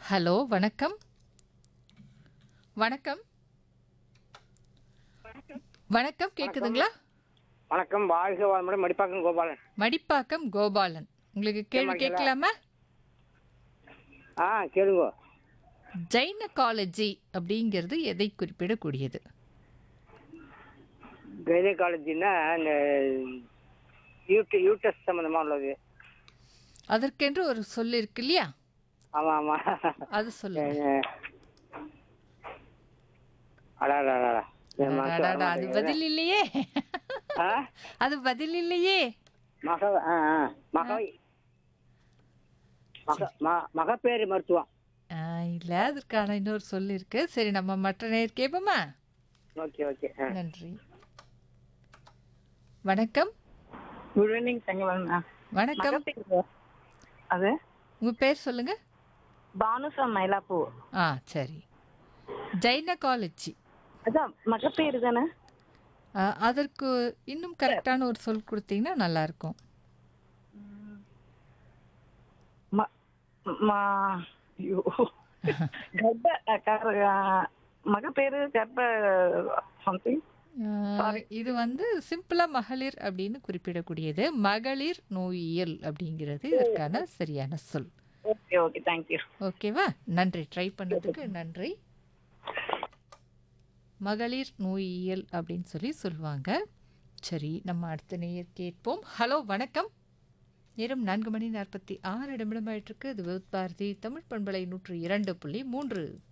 Hello வணக்கம் வணக்கம் வணக்கம் கேக்குதுங்களா வணக்கம் வாழ்க வாழ்முறை மடிப்பாக்கம் கோபாலன் மடிப்பாக்கம் கோபாலன் உங்களுக்கு கேள்வி கேட்கலாமா ஆ கேளுங்க ஜைனகாலஜி அப்படிங்கிறது எதை குறிப்பிடக்கூடியது கைனகாலஜின்னா இந்த யூடி யூட்டஸ் சம்மந்தமாக உள்ளது அதற்கென்று ஒரு சொல் இருக்கு இல்லையா ஆமாம் ஆமாம் அது சொல்லுங்க அடாடா அடாடா, அது பதில் இல்லையே ஆ அது பதில் இல்லையே மக ஆ ஆ மகவை மக ம மகப்பேறு மருத்துவம் ஆ, இல்ல அதற்கான இன்னொரு சொல் இருக்கு சரி நம்ம மற்ற நேர் கேட்போமா ஓகே ஓகே ஆ நன்றி வணக்கம் குட் ஈவினிங் தங்கவன் வணக்கம் அது உங்க பேர் சொல்லுங்க பானு ஃப்ரம் மயிலாப்பூர் ஆ சரி ஜைனகாலஜி அதான் மகப்பேறு தானே ஆ, அதற்கு இன்னும் கரெக்டான ஒரு சொல் கொடுத்தீங்கன்னா நல்லா இருக்கும் ம- ம- ஐயோ. கர்ப்ப அஹ், கர்- அஹ், மகப்பேறு கர்ப்ப சம்திங் ஆ, இது வந்து சிம்பிளா மகளிர் அப்படின்னு குறிப்பிடக்கூடியது மகளிர் நோயியல் அப்படிங்கிறது இதற்கான சரியான சொல் ஓகே ஓகே தேங்க்யூ ஓகேவா நன்றி ட்ரை பண்ணதுக்கு நன்றி மகளிர் நோயியல் அப்படின்னு சொல்லி சொல்லுவாங்க சரி நம்ம அடுத்த நேயர் கேட்போம் ஹலோ வணக்கம் நேரம் நான்கு மணி நாற்பத்தி ஆறு நிமிடம் ஆயிட்டிருக்கு இது வித் பாரதி தமிழ் பண்பலை நூற்று இரண்டு புள்ளி மூன்று